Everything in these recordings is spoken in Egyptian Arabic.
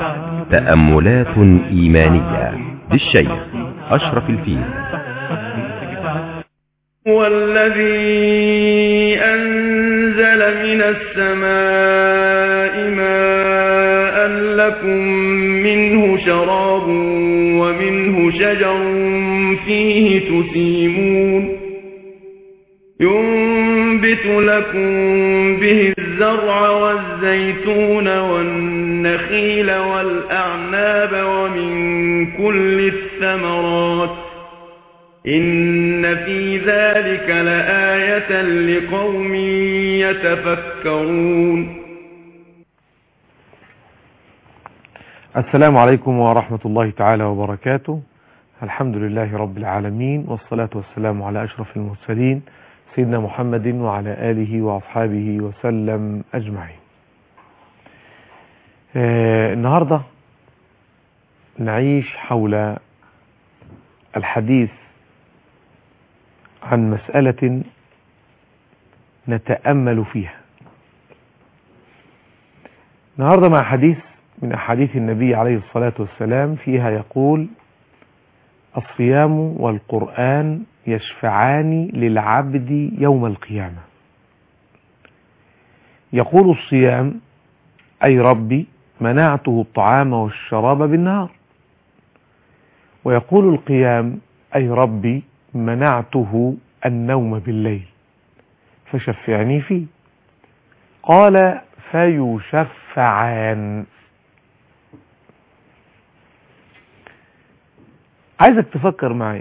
تأملات إيمانية للشيخ أشرف الفيل هو الذي أنزل من السماء ماء لكم منه شراب ومنه شجر فيه تسيمون ينبت لكم به الزرع والزيتون والنخيل والأعناب ومن كل الثمرات إن في ذلك لآية لقوم يتفكرون السلام عليكم ورحمة الله تعالى وبركاته الحمد لله رب العالمين والصلاة والسلام على أشرف المرسلين سيدنا محمد وعلى آله وأصحابه وسلم أجمعين آه النهاردة نعيش حول الحديث عن مسألة نتأمل فيها النهاردة مع حديث من أحاديث النبي عليه الصلاة والسلام فيها يقول الصيام والقرآن يشفعان للعبد يوم القيامة يقول الصيام أي ربي منعته الطعام والشراب بالنهار ويقول القيام أي ربي منعته النوم بالليل فشفعني فيه قال فيشفعان عايزك تفكر معايا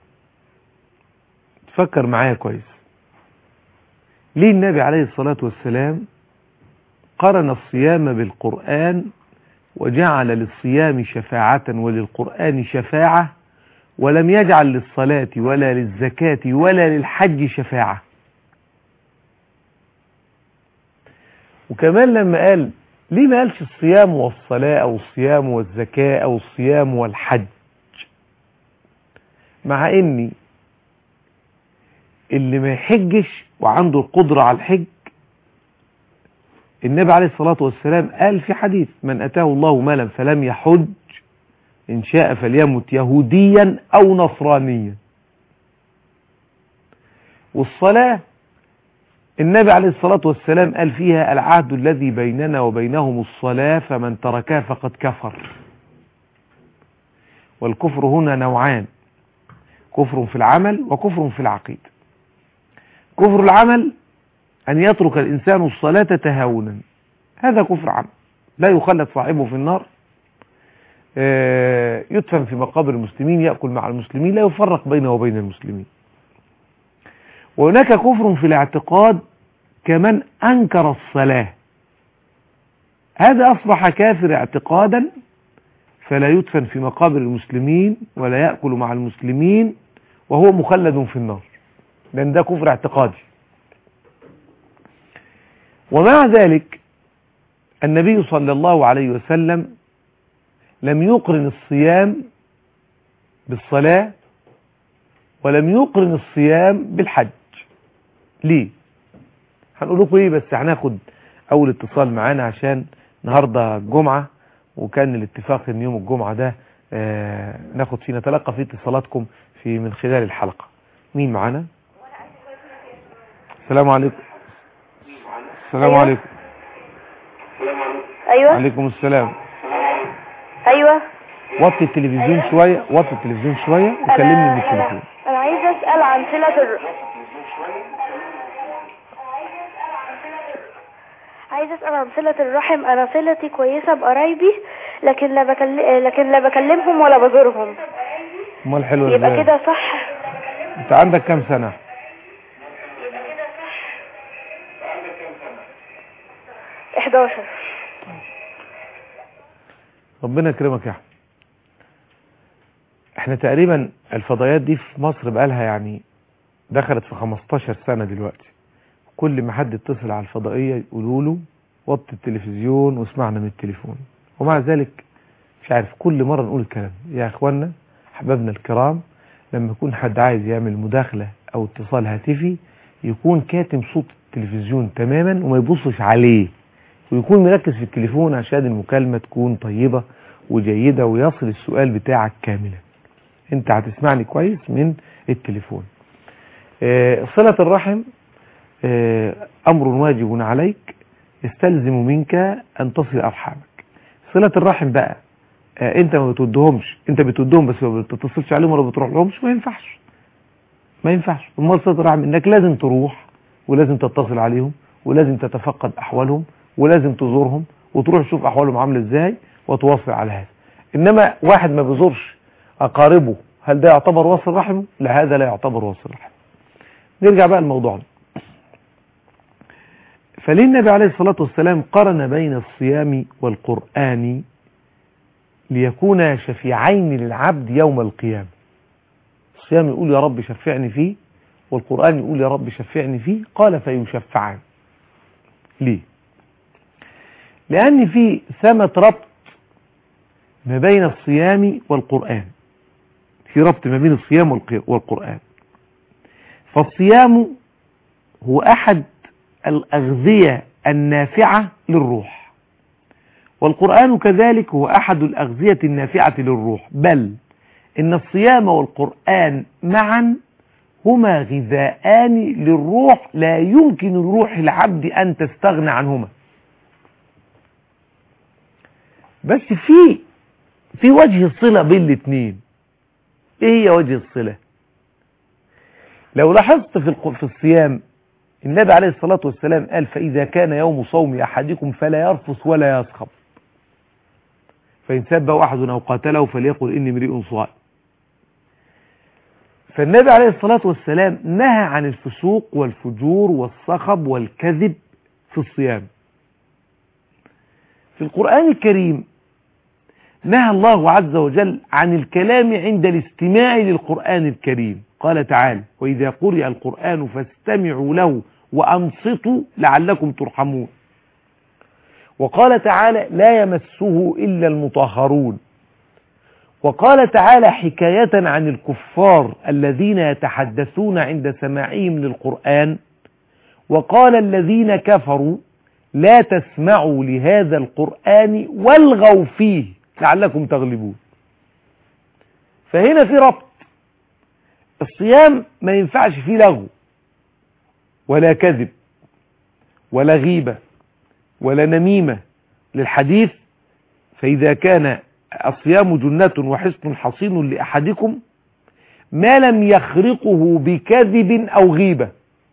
تفكر معايا كويس ليه النبي عليه الصلاة والسلام قرن الصيام بالقرآن وجعل للصيام شفاعة وللقرآن شفاعة ولم يجعل للصلاة ولا للزكاة ولا للحج شفاعة وكمان لما قال ليه ما قالش الصيام والصلاة أو الصيام والزكاة أو الصيام والحج مع اني اللي ما يحجش وعنده القدرة على الحج النبي عليه الصلاة والسلام قال في حديث من أتاه الله مالا فلم يحج إن شاء فليمت يهوديا أو نصرانيا والصلاة النبي عليه الصلاة والسلام قال فيها العهد الذي بيننا وبينهم الصلاة فمن تركها فقد كفر والكفر هنا نوعان كفر في العمل وكفر في العقيدة كفر العمل أن يترك الإنسان الصلاة تهاونا هذا كفر عمل لا يخلد صاحبه في النار يدفن في مقابر المسلمين يأكل مع المسلمين لا يفرق بينه وبين المسلمين وهناك كفر في الاعتقاد كمن أنكر الصلاة هذا أصبح كافر اعتقادا فلا يدفن في مقابر المسلمين ولا يأكل مع المسلمين وهو مخلد في النار لأن ده كفر اعتقادي ومع ذلك النبي صلى الله عليه وسلم لم يقرن الصيام بالصلاة ولم يقرن الصيام بالحج ليه هنقول لكم ايه بس هناخد اول اتصال معانا عشان النهارده الجمعه وكان الاتفاق ان يوم الجمعة ده آه ناخد فيه نتلقى فيه اتصالاتكم في من خلال الحلقة مين معانا السلام عليكم السلام أيوة. عليكم ايوه عليكم السلام ايوه وطي التلفزيون شوية وطي التلفزيون شوية وكلمني من التليفون انا عايزه اسال عن صله الر... عايزه اسال عن صله الرحم انا صلتي كويسه بقرايبي لكن لا بكل... لكن لا بكلمهم ولا بزورهم امال حلو يبقى ازاي كده صح انت عندك كام سنة 11 ربنا يكرمك يا احمد احنا تقريبا الفضائيات دي في مصر بقالها يعني دخلت في 15 سنة دلوقتي كل ما حد يتصل على الفضائية يقولوا له وطي التلفزيون واسمعنا من التليفون ومع ذلك مش عارف كل مرة نقول الكلام يا اخوانا احبابنا الكرام لما يكون حد عايز يعمل مداخلة او اتصال هاتفي يكون كاتم صوت التلفزيون تماما وما يبصش عليه ويكون مركز في التليفون عشان المكالمة تكون طيبة وجيدة ويصل السؤال بتاعك كاملا انت هتسمعني كويس من التليفون آه، صلة الرحم آه، أمر واجب عليك يستلزم منك أن تصل أرحامك صلة الرحم بقى آه، انت ما بتودهمش انت بتودهم بس ما بتتصلش عليهم ولا بتروح لهمش ما ينفعش ما ينفعش امال صلة الرحم انك لازم تروح ولازم تتصل عليهم ولازم تتفقد احوالهم ولازم تزورهم وتروح تشوف احوالهم عامله ازاي وتواصل على هذا انما واحد ما بيزورش اقاربه هل ده يعتبر وصل رحمه لا هذا لا يعتبر وصل رحمه نرجع بقى لموضوعنا فليه النبي عليه الصلاة والسلام قرن بين الصيام والقرآن ليكون شفيعين للعبد يوم القيامة الصيام يقول يا رب شفعني فيه والقرآن يقول يا رب شفعني فيه قال فيشفعان ليه لأن في ثمة ربط ما بين الصيام والقرآن في ربط ما بين الصيام والق- والقرآن فالصيام هو أحد الأغذية النافعة للروح والقرآن كذلك هو أحد الأغذية النافعة للروح بل إن الصيام والقرآن معا هما غذاءان للروح لا يمكن لروح العبد أن تستغنى عنهما بس في في وجه الصلة بين الاثنين ايه هي وجه الصلة لو لاحظت في الق- في الصيام النبي عليه الصلاة والسلام قال فإذا كان يوم صوم أحدكم فلا يرفث ولا يصخب فإن سبه أحد أو قاتله فليقل إني امرئ صائم فالنبي عليه الصلاة والسلام نهى عن الفسوق والفجور والصخب والكذب في الصيام في القرآن الكريم نهى الله عز وجل عن الكلام عند الاستماع للقرآن الكريم قال تعالى وإذا قرئ القرآن فاستمعوا له وأنصتوا لعلكم ترحمون وقال تعالى لا يمسه إلا المطهرون وقال تعالى حكاية عن الكفار الذين يتحدثون عند سماعهم للقرآن وقال الذين كفروا لا تسمعوا لهذا القرآن والغوا فيه لعلكم تغلبون فهنا في ربط الصيام ما ينفعش فيه لغو ولا كذب ولا غيبة ولا نميمة للحديث فإذا كان الصيام جنة وحصن حصين لأحدكم ما لم يخرقه بكذب أو غيبة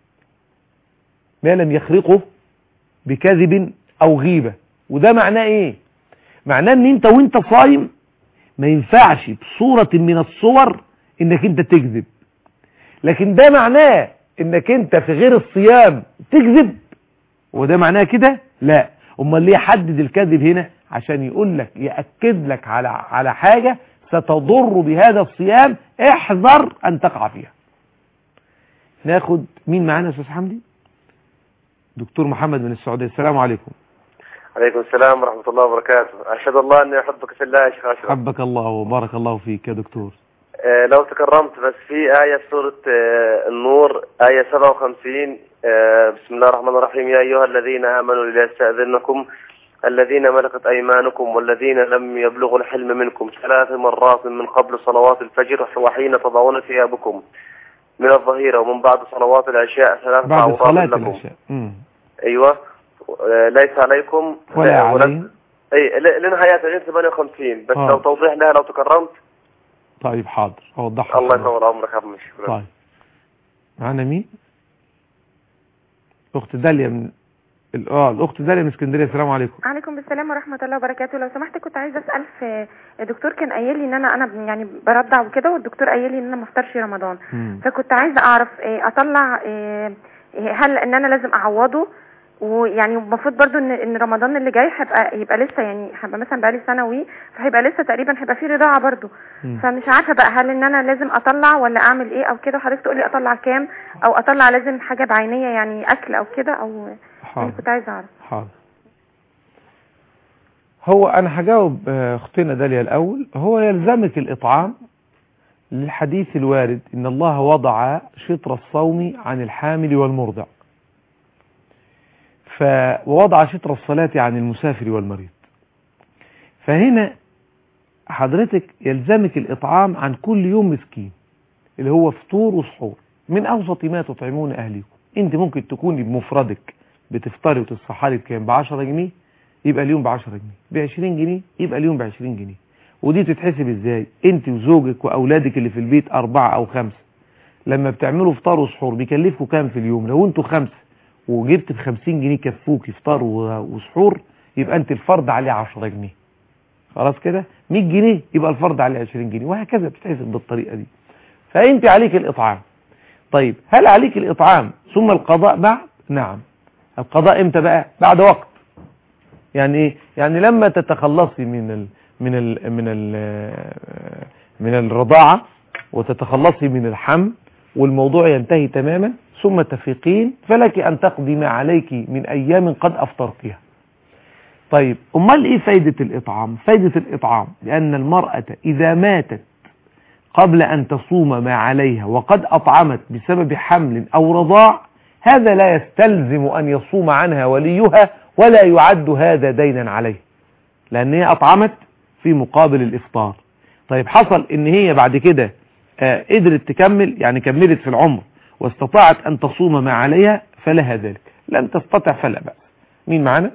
ما لم يخرقه بكذب أو غيبة وده معناه إيه معناه ان انت وانت صايم ما ينفعش بصورة من الصور انك انت تكذب لكن ده معناه انك انت في غير الصيام تكذب وده معناه كده لا امال ليه حدد الكذب هنا عشان يقول لك يأكد لك على على حاجة ستضر بهذا الصيام احذر ان تقع فيها ناخد مين معانا يا استاذ حمدي دكتور محمد من السعودية السلام عليكم عليكم السلام ورحمة الله وبركاته أشهد الله أني أحبك في الله يا شيخ أشرف حبك الله وبارك الله فيك يا دكتور آه لو تكرمت بس في آية في سورة آه النور آية 57 آه بسم الله الرحمن الرحيم يا أيها الذين آمنوا ليستأذنكم الذين ملكت أيمانكم والذين لم يبلغوا الحلم منكم ثلاث مرات من قبل صلوات الفجر وحين تضعون ثيابكم من الظهيرة ومن بعد صلوات العشاء ثلاث بعد عورات صلاة لكم العشاء مم. أيوة آه ليس عليكم ولا ولا- عليهم اي ل- لنهاية 58 بس آه. لو توضيح لها لو تكرمت طيب حاضر اوضحها الله إن شاء يطول عمرك يا عم شكرا طيب معانا مين اخت داليا من ال- اه الاخت داليا من اسكندريه السلام عليكم عليكم السلام ورحمة الله وبركاته لو سمحت كنت عايزة أسأل في الدكتور كان قايل لي إن أنا أنا يعني برضع وكده والدكتور قايل لي إن أنا ما افطرش رمضان مم. فكنت عايزة أعرف إيه، أطلع إيه، إيه، هل إن أنا لازم أعوضه ويعني المفروض برضو ان ان رمضان اللي جاي هيبقى يبقى لسه يعني هيبقى مثلا بقالي ثانوي فهيبقى لسه تقريبا هيبقى فيه رضاعه برضو مم. فمش عارفه بقى هل ان انا لازم اطلع ولا اعمل ايه او كده حضرتك تقولي اطلع كام او اطلع لازم حاجه بعينيه يعني اكل او كده او انا حاضر كنت عايزه اعرف حاضر هو انا هجاوب آه، اختنا داليا الاول هو يلزمك الاطعام للحديث الوارد ان الله وضع شطر الصوم عن الحامل والمرضع ف ووضع شطر الصلاة عن المسافر والمريض فهنا حضرتك يلزمك الإطعام عن كل يوم مسكين اللي هو فطور وسحور من أوسط ما تطعمون أهليكم أنت ممكن تكوني بمفردك بتفطري وتتصحري بكام ب 10 جنيه يبقى اليوم ب 10 جنيه ب 20 جنيه يبقى اليوم ب 20 جنيه ودي تتحسب ازاي انت وزوجك واولادك اللي في البيت اربعة او خمسة لما بتعملوا فطار وسحور بيكلفكم كام في اليوم لو انتوا خمسة وجبت ب 50 جنيه كفوكي فطار و- وسحور يبقى انت الفرض عليه 10 جنيه خلاص كده 100 جنيه يبقى الفرض عليه 20 جنيه وهكذا بتتحسب بالطريقة دي فانت عليك الاطعام طيب هل عليك الاطعام ثم القضاء بعد نعم القضاء امتى بقى بعد وقت يعني ايه يعني لما تتخلصي من ال من ال من ال من الرضاعة وتتخلصي من الحمل والموضوع ينتهي تماما ثم تفيقين فلك أن تقضي ما عليك من أيام قد أفطرتها طيب أمال إيه فايدة الإطعام فايدة الإطعام لأن المرأة إذا ماتت قبل أن تصوم ما عليها وقد أطعمت بسبب حمل أو رضاع هذا لا يستلزم أن يصوم عنها وليها ولا يعد هذا دينا عليه لأن هي أطعمت في مقابل الإفطار طيب حصل إن هي بعد كده آه، قدرت تكمل يعني كملت في العمر واستطاعت أن تصوم ما عليها فلها ذلك لن تستطع فلا بأس مين معانا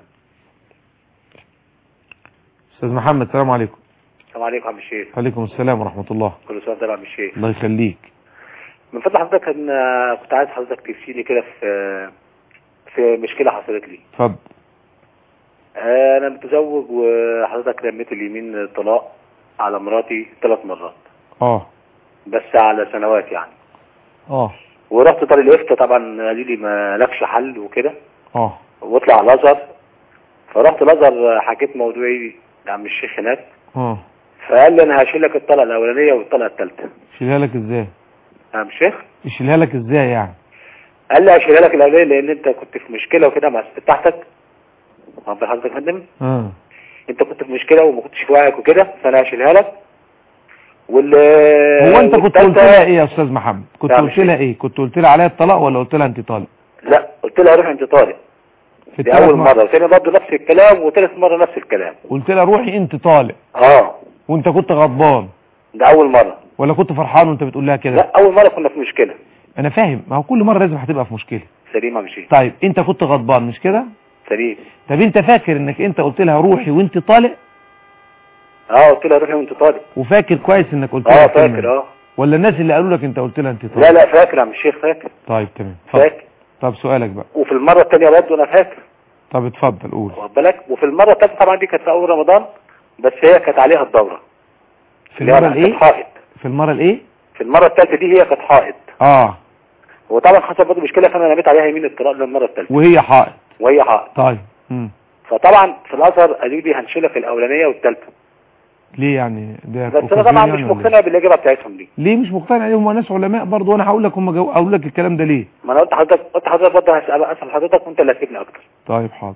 أستاذ محمد السلام عليكم السلام عليكم عم الشيخ وعليكم السلام ورحمة الله كل سنه وانت طيب يا عم الشيخ الله يخليك من فضل حضرتك ان كنت عايز حضرتك تفسيني كده في في مشكله حصلت لي اتفضل آه، انا متزوج وحضرتك رميت اليمين طلاق على مراتي ثلاث مرات اه بس على سنوات يعني اه ورحت دار الافتاء طبعا قالوا لي ما لكش حل وكده اه واطلع الازهر فرحت الازهر حكيت موضوعي لعم الشيخ هناك اه فقال لي انا هشيل لك الطلقه الاولانيه والطلقه الثالثه يشيلها لك ازاي عم الشيخ يشيلها لك ازاي يعني قال لي هشيلها لك الاولانيه لان انت كنت في مشكله وكده مع الست بتاعتك واخد حضرتك يا فندم اه انت كنت في مشكله وما كنتش في وعيك وكده فانا هشيلها لك وال هو انت كنت قلت والتالتة- لها ايه يا استاذ محمد كنت نعم. قلت لها ايه كنت قلت لها عليها الطلاق ولا قلت لها انت طالق لا قلت لها روح انت طالق في دي الثلاث اول مرات. مره وثاني برضه نفس الكلام وثالث مره نفس الكلام قلت لها روحي انت طالق اه وانت كنت غضبان ده اول مره ولا كنت فرحان وانت بتقول لها كده لا اول مره كنا في مشكله انا فاهم ما هو كل مره لازم هتبقى في مشكله سليم مشي طيب انت كنت غضبان مش كده سليم طب انت فاكر انك انت قلت لها روحي وانت طالق اه قلت لها روحي وانت طالق وفاكر كويس انك قلت لها اه الكلمة فاكر دي؟ اه ولا الناس اللي قالوا لك انت قلت لها انت طالق لا لا فاكر يا عم الشيخ فاكر طيب تمام اتفضل فاكر طب سؤالك بقى وفي المره الثانيه برضه انا فاكر طب اتفضل قول واخد بالك وفي المره الثالثه طبعا دي كانت في اول رمضان بس هي كانت عليها الدوره في اللي هي المره كانت الايه حائط في المره الايه في المره الثالثه دي هي كانت حائط اه وطبعا حصل برضه مشكله فانا رميت عليها يمين الطلاق للمره الثالثه وهي حائط وهي حائط طيب مم. فطبعا في الازهر قالوا لي هنشيلك الاولانيه والثالثه ليه يعني ده بس انا أوكازيون طبعا يعني مش ولا مقتنع بالاجابه بتاعتهم دي إيه؟ ليه مش مقتنع ليه هم ناس علماء برضه وانا هقول لك هم جو... اقول لك الكلام ده ليه ما انا قلت حضرتك قلت حضرتك برضه هسال اسال حضرتك وانت اللي هتفيدني اكتر طيب حاضر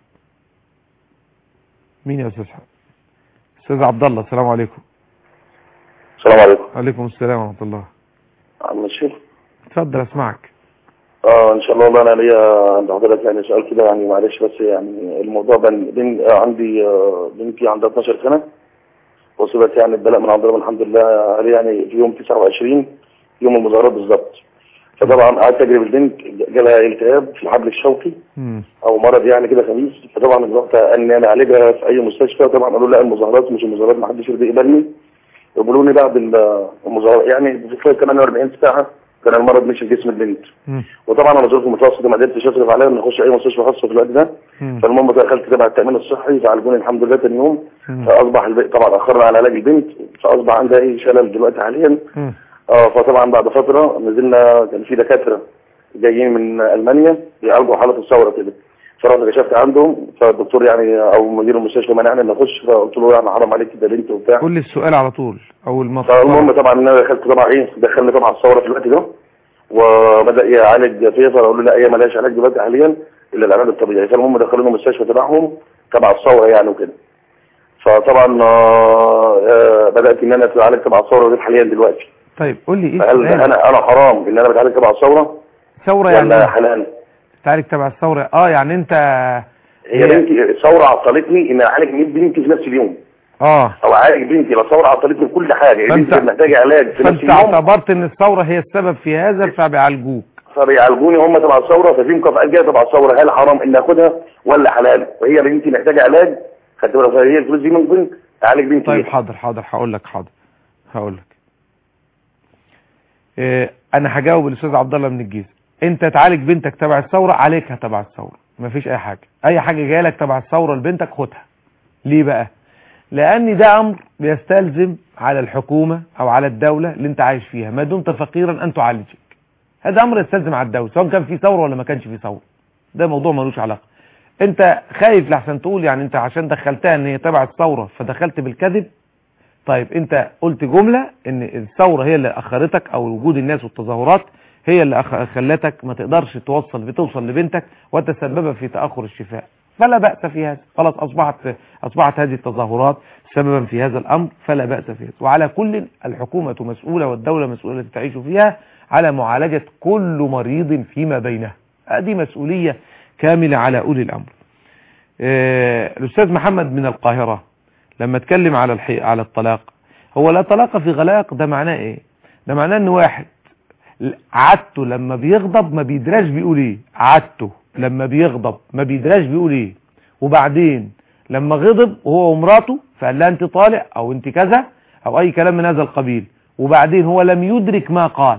مين يا استاذ حق استاذ عبد الله السلام عليكم السلام عليكم وعليكم السلام ورحمه الله عم الشيخ اتفضل اسمعك اه ان شاء الله والله انا ليا عند حضرتك يعني سؤال كده يعني معلش بس يعني الموضوع بن بن آه عندي آه بنتي عندها 12 سنه وصلت يعني البلاء من عند ربنا الحمد لله عليه يعني في يوم 29 يوم المظاهرات بالظبط فطبعا قعدت اجري بالبنت جالها التهاب في الحبل الشوكي مم. او مرض يعني كده خبيث فطبعا رحت ان انا اعالجها في اي مستشفى طبعا قالوا لا المظاهرات مش المظاهرات ما حدش يرضى يقبلني يقولوا لي بعد المظاهرات يعني في خلال 48 ساعه كان المرض مشي في جسم البنت مم. وطبعا انا ظروف متوسطه ما قدرتش اصرف عليها ان اخش اي مستشفى خاصه في الوقت ده مم. فالمهم دخلت تبع التامين الصحي فعالجوني الحمد لله تاني يوم مم. فاصبح البيت طبعا اخرنا على علاج البنت فاصبح عندها ايه شلل دلوقتي حاليا مم. اه فطبعا بعد فتره نزلنا كان في دكاتره جايين من المانيا يعالجوا حاله الثوره كده فرحت كشفت عندهم فالدكتور يعني او مدير المستشفى منعني ان اخش فقلت له يعني حرام عليك ده بنت وبتاع قول لي السؤال على طول او فالمهم المفروض طبعا ان انا دخلت طبعا ايه دخلني طبعا الثوره في الوقت ده وبدا يعالج فيها فقالوا له لا هي مالهاش علاج دلوقتي حاليا الا العلاج الطبيعي فالمهم دخلوني المستشفى تبعهم تبع الثوره يعني وكده فطبعا آه، آه، بدات ان انا اتعالج تبع الثوره دي حاليا دلوقتي طيب قول لي ايه فهل السؤال انا انا حرام ان انا بتعالج تبع الثوره ثوره ولا يعني حلال تعالج تبع الثوره اه يعني انت هي بنتي الثوره عطلتني ان اعالج بنتي في نفس اليوم اه او اعالج بنتي لو الثوره عطلتني في كل حاجه فأنت- بنتي كانت محتاجه علاج في نفس فانت اليوم اعتبرت ان الثوره هي السبب في هذا فبيعالجوك فبيعالجوني هم تبع الثوره ففي مكافآت جايه تبع الثوره هل حرام ان اخدها ولا حلال وهي بنتي محتاجه علاج خدت بالك هي الفلوس دي ممكن اعالج بنتي طيب بيها. حاضر حاضر هقول لك حاضر هقول لك إيه انا هجاوب الاستاذ عبد الله من الجيزه انت تعالج بنتك تبع الثوره عليكها تبع الثوره مفيش اي حاجه اي حاجه جايه لك تبع الثوره لبنتك خدها ليه بقى لان ده امر بيستلزم على الحكومه او على الدوله اللي انت عايش فيها ما دمت فقيرا ان تعالجك هذا امر يستلزم على الدوله سواء كان في ثوره ولا ما كانش في ثوره ده موضوع ملوش علاقه انت خايف لحسن تقول يعني انت عشان دخلتها ان هي تبع الثوره فدخلت بالكذب طيب انت قلت جملة ان الثورة هي اللي اخرتك او وجود الناس والتظاهرات هي اللي أخ- خلتك ما تقدرش توصل بتوصل لبنتك وتسبب في تأخر الشفاء فلا بأس في هذا خلاص اصبحت اصبحت هذه التظاهرات سببا في هذا الامر فلا بأس في هذا وعلى كل الحكومة مسؤولة والدولة مسؤولة التي تعيش فيها على معالجة كل مريض فيما بينه هذه مسؤولية كاملة على أولي الأمر آه، الأستاذ محمد من القاهرة لما اتكلم على الحي... على الطلاق هو لا طلاق في غلاق ده معناه ايه ده معناه ان واحد ل- عادته لما بيغضب ما بيدراش بيقول ايه عادته لما بيغضب ما بيدراش بيقول ايه وبعدين لما غضب وهو ومراته فقال لها انت طالق او انت كذا او اي كلام من هذا القبيل وبعدين هو لم يدرك ما قال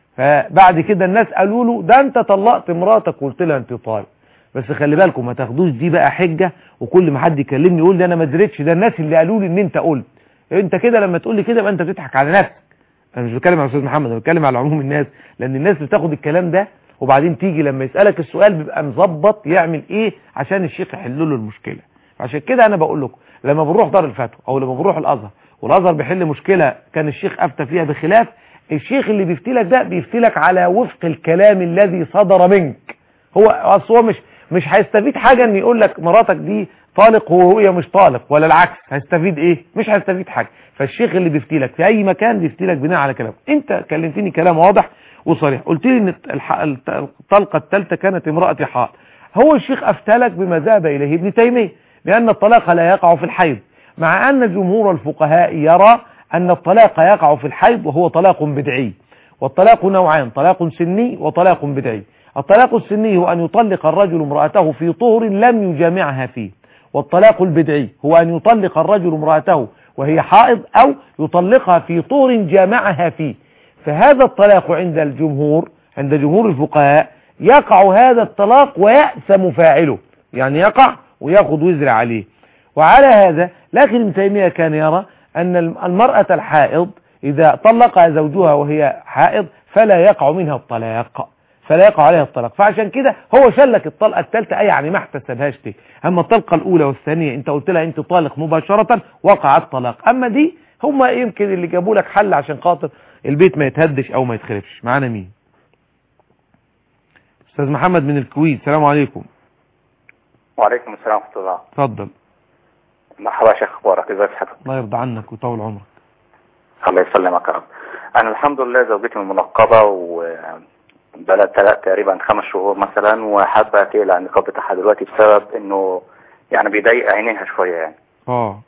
فبعد كده الناس قالوا له ده انت طلقت مراتك وقلت لها انت طالق بس خلي بالكم ما تاخدوش دي بقى حجة وكل ما حد يكلمني يقول لي انا ما دريتش ده الناس اللي قالوا لي ان انت قلت انت كده لما تقول لي كده يبقى انت بتضحك على نفسك انا مش بتكلم على استاذ محمد انا بتكلم على عموم الناس لان الناس بتاخد الكلام ده وبعدين تيجي لما يسالك السؤال بيبقى مظبط يعمل ايه عشان الشيخ يحل له المشكله عشان كده انا بقول لكم لما بنروح دار الفتوى او لما بنروح الازهر والازهر بيحل مشكله كان الشيخ افتى فيها بخلاف الشيخ اللي بيفتي لك ده بيفتي لك على وفق الكلام الذي صدر منك هو اصل هو مش مش هيستفيد حاجه ان يقول لك مراتك دي طالق وهي مش طالق ولا العكس هيستفيد ايه مش هيستفيد حاجه فالشيخ اللي بيفتي لك في اي مكان بيفتي لك بناء على كلام انت كلمتني كلام واضح وصريح قلت لي ان الح- الت- الطلقه الثالثه كانت امراه حائض هو الشيخ افتلك بما ذهب اليه ابن تيميه لان الطلاق لا يقع في الحيض مع ان جمهور الفقهاء يرى ان الطلاق يقع في الحيض وهو طلاق بدعي والطلاق نوعان طلاق سني وطلاق بدعي الطلاق السني هو أن يطلق الرجل امرأته في طهر لم يجامعها فيه والطلاق البدعي هو أن يطلق الرجل امرأته وهي حائض أو يطلقها في طهر جامعها فيه فهذا الطلاق عند الجمهور عند جمهور الفقهاء يقع هذا الطلاق ويأثم فاعله يعني يقع وياخذ وزر عليه وعلى هذا لكن ابن تيمية كان يرى أن المرأة الحائض إذا طلقها زوجها وهي حائض فلا يقع منها الطلاق فلا يقع عليها الطلاق فعشان كده هو شلك الطلقة الثالثة أي يعني ما احتسبهاش تك أما الطلقة الأولى والثانية أنت قلت لها أنت طالق مباشرة وقع الطلاق أما دي هم يمكن اللي جابوا لك حل عشان خاطر البيت ما يتهدش أو ما يتخربش معانا مين أستاذ محمد من الكويت السلام عليكم وعليكم السلام ورحمة الله اتفضل مرحبا يا شيخ اخبارك ازي صحتك الله يرضى عنك ويطول عمرك الله يسلمك يا رب انا الحمد لله زوجتي منقبة و بقالها تلا- تقريبا خمس شهور مثلا وحابة تقلع النقاب بتاعها دلوقتي بسبب انه يعني بيضايق عينيها شوية يعني اه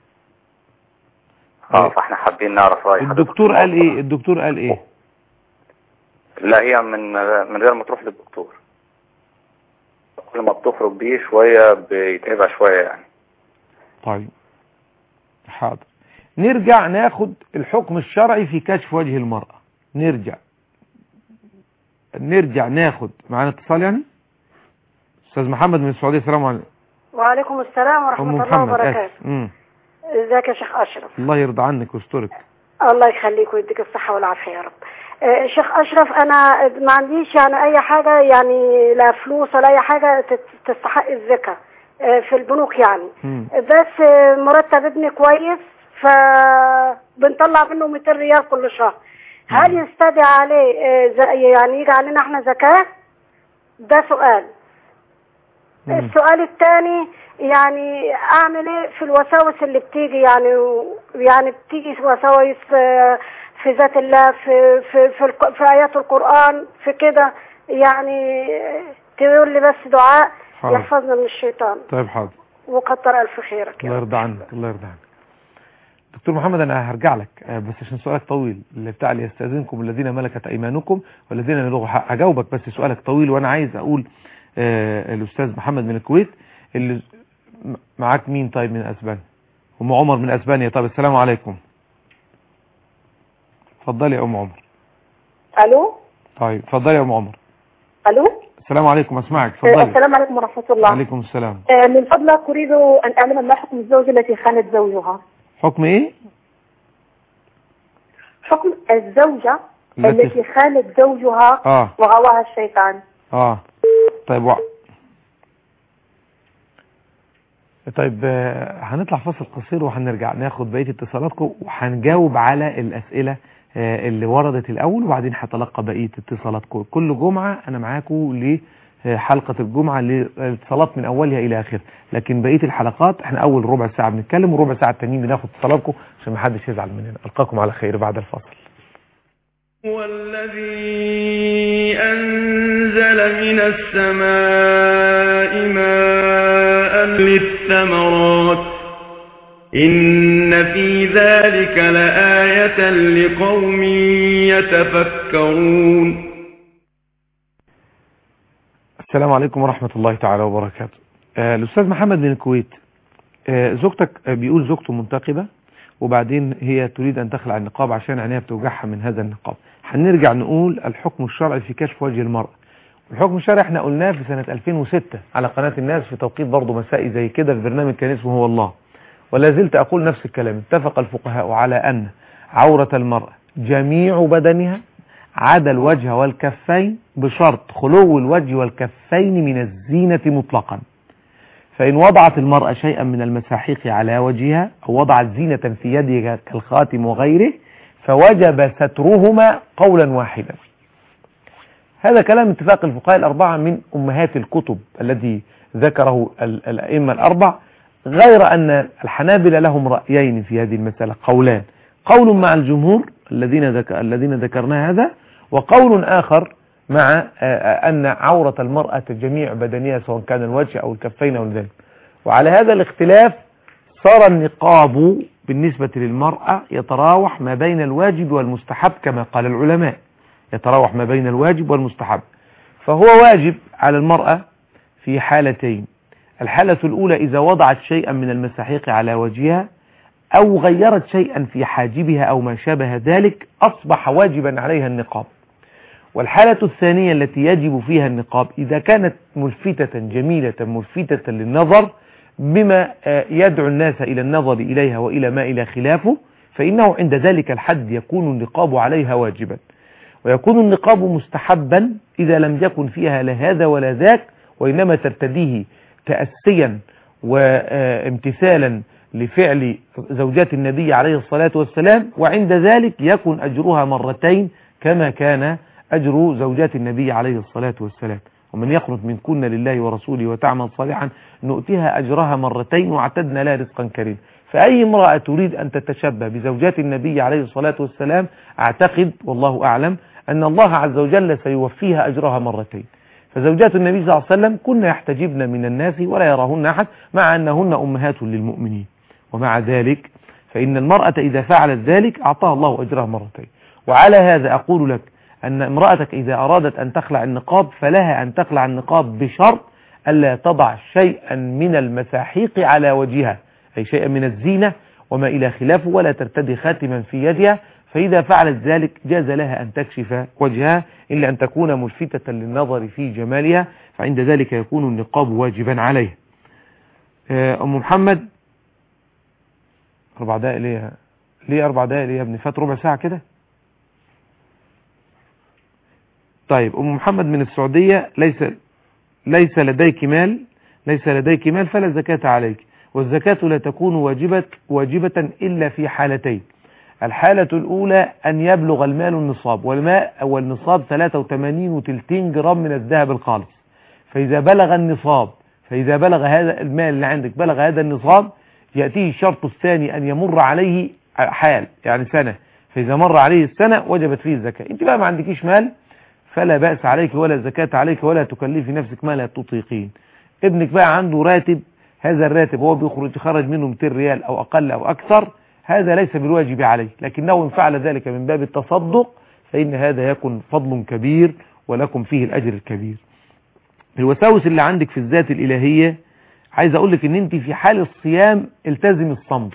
اه فاحنا حابين نعرف رأي حضرتك الدكتور في قال الموضوع. ايه الدكتور قال ايه لا هي من من غير ما تروح للدكتور كل ما بتخرج بيه شوية بيتعبها شوية يعني طيب حاضر نرجع ناخد الحكم الشرعي في كشف وجه المرأة نرجع نرجع ناخد معانا اتصال يعني استاذ محمد من السعودية السلام عليكم وعليكم السلام ورحمة ام الله محمد وبركاته آسف. مم. ازيك يا شيخ أشرف الله يرضى عنك ويسترك الله يخليك ويديك الصحة والعافية يا رب آه، شيخ أشرف أنا ما عنديش يعني أي حاجة يعني لا فلوس ولا أي حاجة تت- تستحق الزكاة آه، في البنوك يعني مم. بس آه، مرتب ابني كويس فبنطلع منه 200 ريال كل شهر هل يستدعي عليه آه، ز- يعني يجي علينا احنا زكاة ده سؤال مم. السؤال الثاني يعني اعمل ايه في الوساوس اللي بتيجي يعني يعني بتيجي وساوس آه، في ذات الله في في في, الق- في ايات القران في كده يعني تقول لي بس دعاء حاضر. يحفظنا من الشيطان طيب حاضر وكتر الف خيرك يا الله رب. يرضى عنك الله يرضى عنك دكتور محمد انا هرجع لك آه، بس عشان سؤالك طويل اللي بتاع اللي يستاذنكم الذين ملكت ايمانكم والذين يبلغوا حق هجاوبك بس سؤالك طويل وانا عايز اقول آه الاستاذ محمد من الكويت اللي م- معاك مين طيب من اسبانيا ام عمر من اسبانيا طيب السلام عليكم اتفضلي يا ام عمر الو طيب اتفضلي يا ام عمر الو السلام عليكم اسمعك آه، اتفضلي السلام عليكم ورحمه الله وعليكم السلام آه، من فضلك اريد ان اعلم ما حكم الزوجه التي خانت زوجها حكم ايه حكم الزوجه التي- التي خانت زوجها اه وغواها الشيطان اه طيب وع... طيب آه، هنطلع فاصل قصير وهنرجع ناخد بقية اتصالاتكم وهنجاوب على الأسئلة آه، اللي وردت الأول وبعدين هتلقى بقية اتصالاتكم كل جمعة أنا معاكم لحلقة الجمعة الاتصالات من أولها إلى آخرها لكن بقية الحلقات احنا أول ربع ساعة بنتكلم وربع ساعة التانيين بناخد اتصالاتكم عشان محدش يزعل مننا ألقاكم على خير بعد الفاصل هو الذي أنزل من السماء ماء للثمرات إن في ذلك لآية لقوم يتفكرون السلام عليكم ورحمة الله تعالى وبركاته آه، الأستاذ محمد من الكويت آه، زوجتك آه، بيقول زوجته منتقبة وبعدين هي تريد أن تخلع النقاب عشان عينيها بتوجعها من هذا النقاب هنرجع نقول الحكم الشرعي في كشف وجه المرأة الحكم الشرعي احنا قلناه في سنة 2006 على قناة الناس في توقيت برضه مسائي زي كده في برنامج كان اسمه هو الله ولا زلت أقول نفس الكلام اتفق الفقهاء على أن عورة المرأة جميع بدنها عدا الوجه والكفين بشرط خلو الوجه والكفين من الزينة مطلقا فإن وضعت المرأة شيئا من المساحيق على وجهها أو وضعت زينة في يدها كالخاتم وغيره فوجب سترهما قولا واحدا هذا كلام اتفاق الفقهاء الأربعة من أمهات الكتب الذي ذكره ال- الأئمة الأربع غير أن الحنابلة لهم رأيين في هذه المسألة قولان قول مع الجمهور الذين ذك... الذين ذكرنا هذا وقول آخر مع آه، آه، أن عورة المرأة جميع بدنها سواء كان الوجه أو الكفين أو ذلك وعلى هذا الاختلاف صار النقاب بالنسبة للمرأة يتراوح ما بين الواجب والمستحب كما قال العلماء يتراوح ما بين الواجب والمستحب فهو واجب على المرأة في حالتين الحالة الأولى إذا وضعت شيئا من المساحيق على وجهها أو غيرت شيئا في حاجبها أو ما شابه ذلك أصبح واجبا عليها النقاب والحالة الثانية التي يجب فيها النقاب إذا كانت ملفتة جميلة ملفتة للنظر بما آه، يدعو الناس إلى النظر إليها وإلى ما إلى خلافه فإنه عند ذلك الحد يكون النقاب عليها واجبا ويكون النقاب مستحبا إذا لم يكن فيها لا هذا ولا ذاك وإنما ترتديه تأسيا وامتثالا لفعل زوجات النبي عليه الصلاة والسلام وعند ذلك يكون أجرها مرتين كما كان أجر زوجات النبي عليه الصلاة والسلام ومن يقنط منكن لله ورسوله وتعمل صالحا نؤتها أجرها مرتين واعتدنا لها رزقا كريما فأي امرأة تريد أن تتشبه بزوجات النبي عليه الصلاة والسلام أعتقد والله أعلم أن الله عز وجل سيوفيها أجرها مرتين فزوجات النبي صلى الله عليه وسلم كن يحتجبن من الناس ولا يراهن أحد مع أنهن أمهات للمؤمنين ومع ذلك فإن المرأة إذا فعلت ذلك أعطاها الله أجرها مرتين وعلى هذا أقول لك أن امرأتك إذا أرادت أن تخلع النقاب فلها أن تخلع النقاب بشرط ألا تضع شيئا من المساحيق على وجهها أي شيئا من الزينة وما إلى خلافه ولا ترتدي خاتما في يدها فإذا فعلت ذلك جاز لها أن تكشف وجهها إلا أن تكون ملفتة للنظر في جمالها فعند ذلك يكون النقاب واجبا عليها آه، أم محمد أربع دقائق ليه ليه أربع دقائق ليه يا ابني فات ربع ساعة كده طيب أم محمد من السعودية ليس ليس لديك مال ليس لديك مال فلا زكاة عليك والزكاة لا تكون واجبة واجبة إلا في حالتين الحالة الأولى أن يبلغ المال النصاب والماء والنصاب 83 وتلتين جرام من الذهب الخالص فإذا بلغ النصاب فإذا بلغ هذا المال اللي عندك بلغ هذا النصاب يأتيه الشرط الثاني أن يمر عليه حال يعني سنة فإذا مر عليه السنة وجبت فيه الزكاة أنت بقى ما عندكيش مال فلا بأس عليك ولا زكاة عليك ولا تكلفي نفسك ما لا تطيقين ابنك بقى عنده راتب هذا الراتب هو بيخرج يخرج منه 200 ريال أو أقل أو أكثر هذا ليس بالواجب عليه لكنه إن فعل ذلك من باب التصدق فإن هذا يكون فضل كبير ولكم فيه الأجر الكبير الوساوس اللي عندك في الذات الإلهية عايز أقول لك إن أنت في حال الصيام التزم الصمت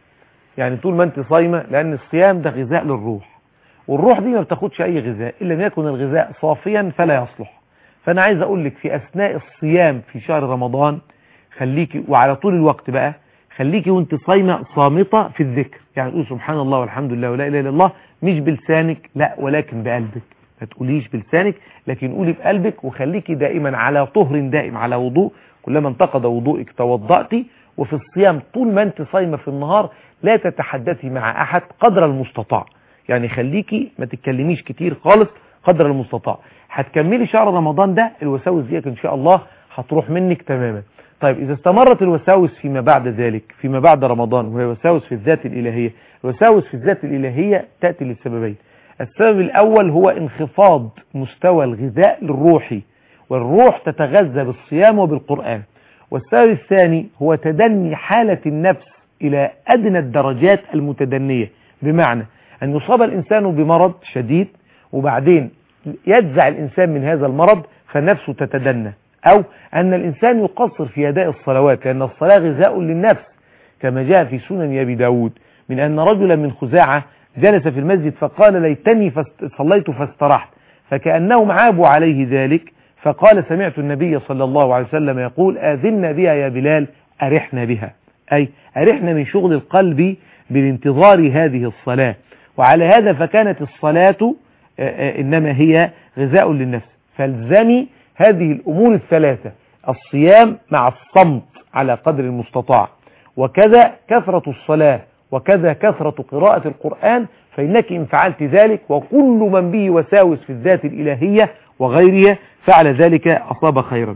يعني طول ما أنت صايمة لأن الصيام ده غذاء للروح والروح دي ما بتاخدش أي غذاء إن لم يكن الغذاء صافيا فلا يصلح فأنا عايز أقول لك في أثناء الصيام في شهر رمضان خليكي وعلى طول الوقت بقى خليكي وانت صايمة صامتة في الذكر يعني تقول سبحان الله والحمد لله ولا إله إلا الله مش بلسانك لا ولكن بقلبك ما تقوليش بلسانك لكن قولي بقلبك وخليكي دائما على طهر دائم على وضوء كلما انتقد وضوءك توضأتي وفي الصيام طول ما انت صايمة في النهار لا تتحدثي مع أحد قدر المستطاع يعني خليكي ما تتكلميش كتير خالص قدر المستطاع هتكملي شهر رمضان ده الوساوس ديك ان شاء الله هتروح منك تماما طيب إذا استمرت الوساوس فيما بعد ذلك فيما بعد رمضان وهي وساوس في الذات الإلهية الوساوس في الذات الإلهية تأتي لسببين السبب الأول هو انخفاض مستوى الغذاء الروحي والروح تتغذى بالصيام وبالقرآن والسبب الثاني هو تدني حالة النفس إلى أدنى الدرجات المتدنية بمعنى أن يصاب الإنسان بمرض شديد وبعدين يجزع الإنسان من هذا المرض فالنفس تتدنى أو أن الإنسان يقصر في أداء الصلوات لأن الصلاة غذاء للنفس كما جاء في سنن أبي داود من أن رجلا من خزاعة جلس في المسجد فقال ليتني فست صليت فاسترحت فكأنهم عابوا عليه ذلك فقال سمعت النبي صلى الله عليه وسلم يقول آذنا بها يا بلال أرحنا بها أي أرحنا من شغل القلب بالانتظار هذه الصلاة وعلى هذا فكانت الصلاة إنما هي غذاء للنفس فالزمي هذه الأمور الثلاثة الصيام مع الصمت على قدر المستطاع وكذا كثرة الصلاة وكذا كثرة قراءة القرآن فإنك إن فعلت ذلك وكل من به وساوس في الذات الإلهية وغيرها فعل ذلك أصاب خيرا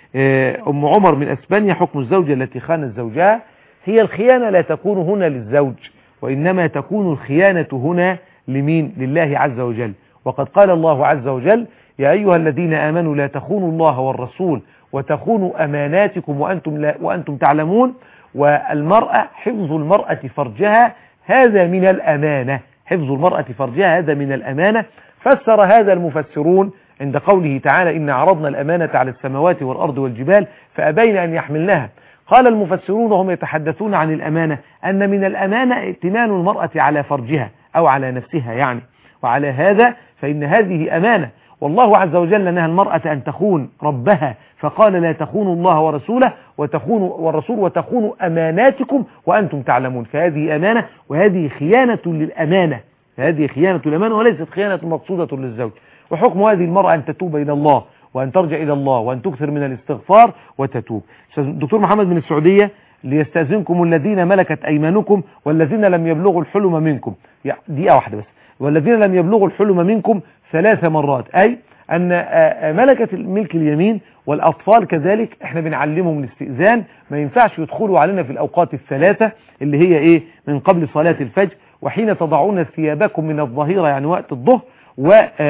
أم عمر من أسبانيا حكم الزوجة التي خانت زوجها هي الخيانة لا تكون هنا للزوج وإنما تكون الخيانة هنا لمين لله عز وجل وقد قال الله عز وجل يا أيها الذين آمنوا لا تخونوا الله والرسول وتخونوا أماناتكم وأنتم, لا وأنتم تعلمون والمرأة حفظ المرأة فرجها هذا من الأمانة حفظ المرأة فرجها هذا من الأمانة فسر هذا المفسرون عند قوله تعالى إن عرضنا الأمانة على السماوات والأرض والجبال فأبين أن يحملنها قال المفسرون وهم يتحدثون عن الأمانة أن من الأمانة ائتمان المرأة على فرجها أو على نفسها يعني وعلى هذا فإن هذه أمانة والله عز وجل نهى المرأة أن تخون ربها فقال لا تخونوا الله ورسوله وتخونوا والرسول وتخونوا أماناتكم وأنتم تعلمون فهذه أمانة وهذه خيانة للأمانة هذه خيانة الأمانة وليست خيانة مقصودة للزوج وحكم هذه المرأة أن تتوب إلى الله وأن ترجع إلى الله وأن تكثر من الاستغفار وتتوب دكتور محمد من السعودية ليستأذنكم الذين ملكت أيمانكم والذين لم يبلغوا الحلم منكم دقيقة واحدة بس والذين لم يبلغوا الحلم منكم ثلاث مرات أي أن ملكة الملك اليمين والأطفال كذلك احنا بنعلمهم الاستئذان ما ينفعش يدخلوا علينا في الأوقات الثلاثة اللي هي ايه من قبل صلاة الفجر وحين تضعون ثيابكم من الظهيرة يعني وقت الظهر و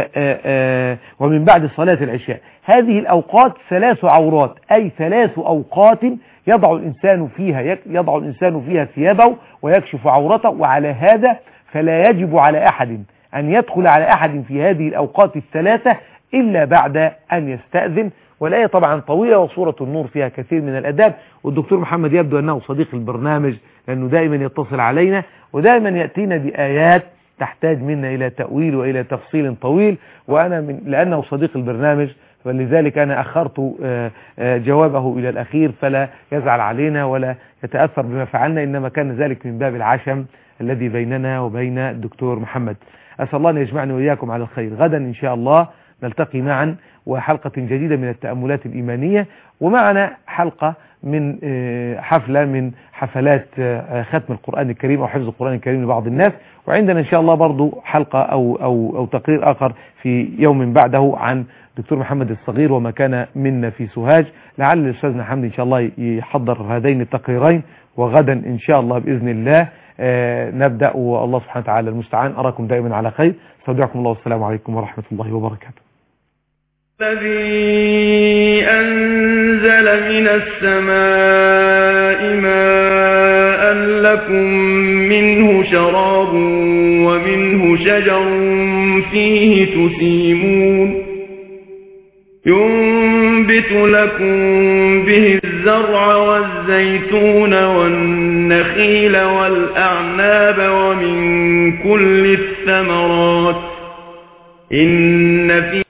ومن بعد صلاة العشاء هذه الأوقات ثلاث عورات أي ثلاث أوقات يضع الإنسان فيها يضع الإنسان فيها ثيابه ويكشف عورته وعلى هذا فلا يجب على أحد أن يدخل على أحد في هذه الأوقات الثلاثة إلا بعد أن يستأذن والآية طبعا طويلة وصورة النور فيها كثير من الأداب والدكتور محمد يبدو أنه صديق البرنامج لأنه دائما يتصل علينا ودائما يأتينا بآيات تحتاج منا إلى تأويل وإلى تفصيل طويل وأنا من لأنه صديق البرنامج ولذلك أنا أخرت جوابه إلى الأخير فلا يزعل علينا ولا يتأثر بما فعلنا إنما كان ذلك من باب العشم الذي بيننا وبين الدكتور محمد أسأل الله أن يجمعني وإياكم على الخير غدا إن شاء الله نلتقي معا وحلقة جديدة من التأملات الإيمانية ومعنا حلقة من حفلة من حفلات ختم القرآن الكريم أو حفظ القرآن الكريم لبعض الناس وعندنا إن شاء الله برضو حلقة أو, أو, أو تقرير آخر في يوم بعده عن دكتور محمد الصغير وما كان منا في سوهاج لعل الأستاذ حمد إن شاء الله يحضر هذين التقريرين وغدا إن شاء الله بإذن الله آه نبدأ والله سبحانه وتعالى المستعان أراكم دائما على خير استودعكم الله والسلام عليكم ورحمة الله وبركاته الذي أنزل من السماء ماء لكم منه شراب ومنه شجر فيه تسيمون ينبت لكم به الزرع والزيتون والنخيل والأعناب ومن كل الثمرات إن في